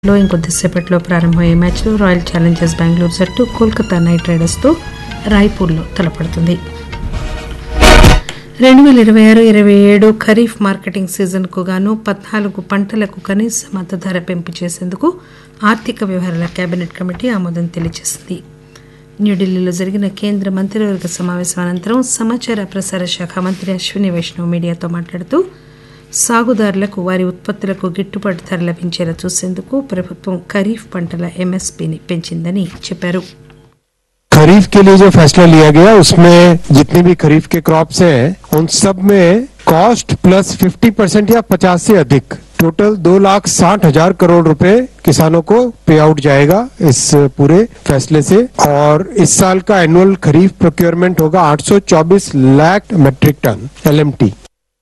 లో ఇంకొద్దిసేపట్లో ప్రారంభమయ్యే మ్యాచ్లో రాయల్ ఛాలెంజర్స్ బెంగళూరు జట్టు కోల్కతా నైట్ రైడర్స్తో రాయ్పూర్లో తలపడుతుంది రెండు వేల ఇరవై ఆరు ఇరవై ఏడు ఖరీఫ్ మార్కెటింగ్ సీజన్కు గాను పద్నాలుగు పంటలకు కనీస మద్దతు ధర పెంపు చేసేందుకు ఆర్థిక వ్యవహారాల కేబినెట్ కమిటీ ఆమోదం తెలియజేసింది న్యూఢిల్లీలో జరిగిన కేంద్ర మంత్రివర్గ సమావేశం అనంతరం సమాచార ప్రసార శాఖ మంత్రి అశ్విని వైష్ణవ్ మీడియాతో మాట్లాడుతూ సాగుదారులకు వారి ఉత్పత్తులకు గిట్టుబాటు ధర లభించేలా చూసేందుకు ప్రభుత్వం ఖరీఫ్ పంటల ఎంఎస్పీని పెంచిందని చెప్పారు खरीफ के लिए जो फैसला लिया गया उसमें जितने भी खरीफ के क्रॉप्स हैं उन सब में कॉस्ट प्लस 50 परसेंट या 50 से अधिक टोटल दो लाख साठ हजार करोड़ रुपए किसानों को पे आउट जाएगा इस पूरे फैसले से और इस साल का एनुअल खरीफ प्रोक्योरमेंट होगा 824 लाख मेट्रिक टन एलएमटी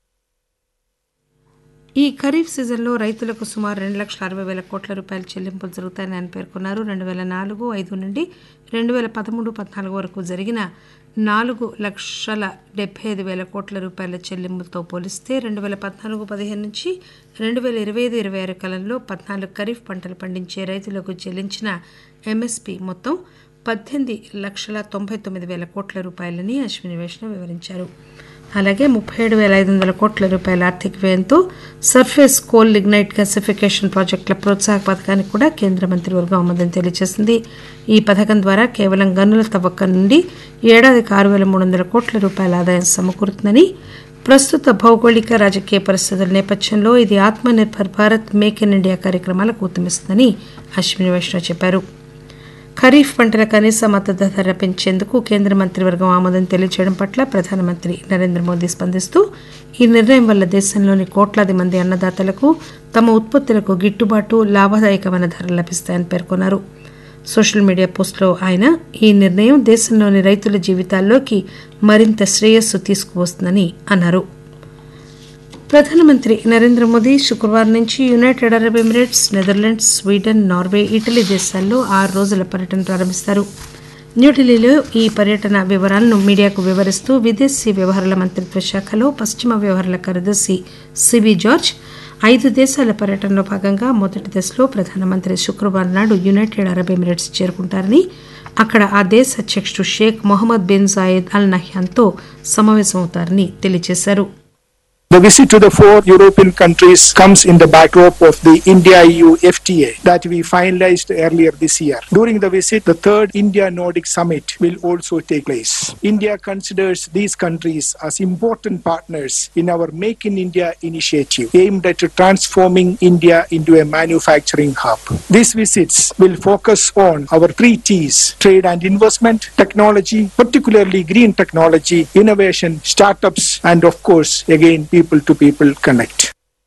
ఈ ఖరీఫ్ సీజన్లో రైతులకు సుమారు రెండు లక్షల అరవై వేల కోట్ల రూపాయల చెల్లింపులు జరుగుతాయని ఆయన పేర్కొన్నారు రెండు వేల నాలుగు ఐదు నుండి రెండు వేల పదమూడు పద్నాలుగు వరకు జరిగిన నాలుగు లక్షల డెబ్బై ఐదు వేల కోట్ల రూపాయల చెల్లింపులతో పోలిస్తే రెండు వేల పద్నాలుగు పదిహేను నుంచి రెండు వేల ఇరవై ఐదు ఇరవై ఆరు కాలంలో పద్నాలుగు ఖరీఫ్ పంటలు పండించే రైతులకు చెల్లించిన ఎంఎస్పీ మొత్తం పద్దెనిమిది లక్షల తొంభై తొమ్మిది వేల కోట్ల రూపాయలని అశ్విని వైష్ణవ్ వివరించారు అలాగే ముప్పై ఏడు వేల ఐదు వందల కోట్ల రూపాయల ఆర్థిక వ్యయంతో సర్ఫేస్ కోల్ లిగ్నైట్ గసిఫికేషన్ ప్రాజెక్టుల ప్రోత్సాహక పథకానికి కూడా కేంద్ర మంత్రివర్గం ఆమోదం తెలియజేసింది ఈ పథకం ద్వారా కేవలం గనుల తవ్వకం నుండి ఏడాదికి ఆరు వేల మూడు వందల కోట్ల రూపాయల ఆదాయం సమకూరుతుందని ప్రస్తుత భౌగోళిక రాజకీయ పరిస్థితుల నేపథ్యంలో ఇది Atmanirbhar Bharat make in India కార్యక్రమాలకు ఊతమిస్తుందని అశ్విని వైష్ణవ్ చెప్పారు ఖరీఫ్ పంటల కనీస మద్దతు ధర పెంచేందుకు కేంద్ర మంత్రివర్గం ఆమోదం తెలియజేయడం పట్ల ప్రధానమంత్రి నరేంద్ర మోదీ స్పందిస్తూ ఈ నిర్ణయం వల్ల దేశంలోని కోట్లాది మంది అన్నదాతలకు తమ ఉత్పత్తులకు గిట్టుబాటు లాభదాయకమైన ధరలు లభిస్తాయని పేర్కొన్నారు సోషల్ మీడియా పోస్టులో ఆయన ఈ నిర్ణయం దేశంలోని రైతుల జీవితాల్లోకి మరింత శ్రేయస్సు తీసుకువస్తుందని అన్నారు ప్రధానమంత్రి నరేంద్ర మోదీ శుక్రవారం నుంచి United Arab Emirates Netherlands Sweden Norway Italy దేశాల్లో ఆరు రోజుల పర్యటన ప్రారంభిస్తారు న్యూఢిల్లీలో ఈ పర్యటన వివరాలను మీడియాకు వివరిస్తూ విదేశీ వ్యవహారాల మంత్రిత్వ శాఖలో పశ్చిమ వ్యవహారాల కార్యదర్శి సిబి జార్జ్ ఐదు దేశాల పర్యటనలో భాగంగా మొదటి దశలో ప్రధానమంత్రి శుక్రవారం నాడు యునైటెడ్ అరబ్ ఎమిరేట్స్ చేరుకుంటారని అక్కడ ఆ దేశ అధ్యక్షుడు Sheikh Mohammed bin Zayed al నహ్యాన్తో సమావేశమవుతారని తెలియజేశారు The visit to the four European countries comes in the backdrop of the India-EU FTA that we finalized earlier this year. During the visit, the third India-Nordic summit will also take place. India considers these countries as important partners in our Make in India initiative aimed at transforming India into a manufacturing hub. These visits will focus on our three T's, trade and investment, technology, particularly green technology, innovation, startups, and of course, again, people to people connect.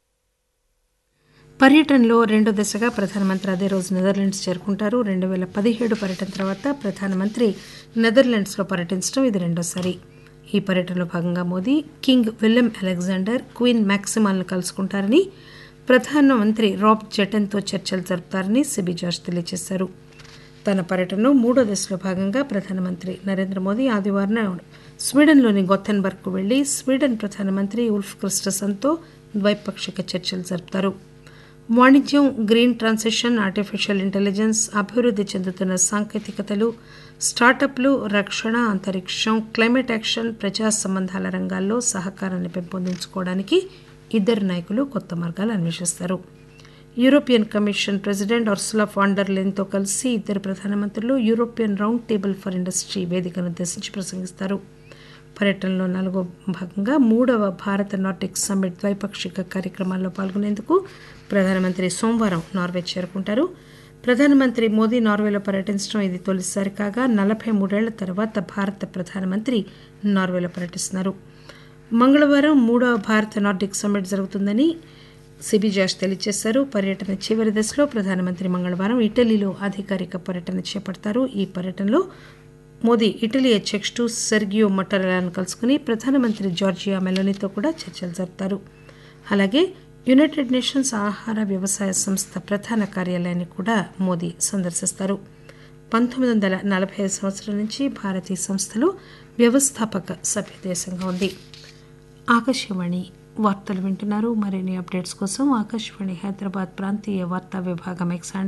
పర్యటనలో రెండో దశగా ప్రధానమంత్రి అదే రోజు Netherlands చేరుకుంటారు రెండు వేల పదిహేడు పర్యటన తర్వాత ప్రధానమంత్రి నెదర్లాండ్స్లో పర్యటించడం ఇది రెండోసారి ఈ పర్యటనలో భాగంగా Modi king William Alexander queen మ్యాక్సిమాల్ను కలుసుకుంటారని ప్రధానమంత్రి రాబ్ జెటన్తో చర్చలు జరుపుతారని సిబి జార్జ్ తెలియజేశారు తన పర్యటనలో మూడో దశలో భాగంగా ప్రధానమంత్రి నరేంద్ర మోదీ ఆదివారం నాడు స్వీడన్లోని గొథెన్బర్గ్కు వెళ్లి స్వీడన్ ప్రధానమంత్రి ఉల్ఫ్ క్రిస్టసన్తో ద్వైపాక్షిక చర్చలు జరుపుతారు వాణిజ్యం గ్రీన్ ట్రాన్సిషన్ ఆర్టిఫిషియల్ ఇంటెలిజెన్స్ అభివృద్ధి చెందుతున్న సాంకేతికతలు స్టార్టప్లు రక్షణ అంతరిక్షం క్లైమేట్ యాక్షన్ ప్రజా సంబంధాల రంగాల్లో సహకారాన్ని పెంపొందించుకోవడానికి ఇద్దరు నాయకులు కొత్త మార్గాలు అన్వేషిస్తారు European Commission president Ursula von der లెన్తో కలిసి ఇద్దరు ప్రధానమంత్రులు European round table for industry వేదికను ఉద్దేశించి ప్రసంగిస్తారు పర్యటనలో నాలుగో భాగంగా మూడవ భారత నార్డిక్ సమ్మిట్ ద్వైపాక్షిక కార్యక్రమాల్లో పాల్గొనేందుకు ప్రధానమంత్రి సోమవారం నార్వే చేరుకుంటారు ప్రధానమంత్రి మోదీ నార్వేలో పర్యటించడం ఇది తొలిసారి కాగా నలభై మూడేళ్ల తర్వాత భారత ప్రధానమంత్రి నార్వేలో పర్యటిస్తున్నారు మంగళవారం మూడవ భారత నార్డిక్ సమ్మిట్ జరుగుతుందని సిబి జాష్ తెలియజేశారు పర్యటన చివరి దశలో ప్రధానమంత్రి మంగళవారం ఇటలీలో అధికారిక పర్యటన చేపడతారు ఈ పర్యటనలో మోదీ ఇటలీ అధ్యక్షుడు సెర్గియో మటరలాను కలుసుకుని ప్రధానమంత్రి జార్జియా మెలోనీతో కూడా చర్చలు జరుపుతారు అలాగే యునైటెడ్ నేషన్స్ ఆహార వ్యవసాయ సంస్థ ప్రధాన కార్యాలయాన్ని కూడా మోదీ సందర్శిస్తారు పంతొమ్మిది వందల నలభై ఐదు సంవత్సరాల నుంచి భారత్ ఈ సంస్థలో వ్యవస్థాపక సభ్యదేశంగా ఉంది ఆకాశవాణి వార్తలు వింటున్నారు మరిన్ని అప్డేట్స్ కోసం ఆకాశవాణి హైదరాబాద్ ప్రాంతీయ వార్తా విభాగం ఎక్స్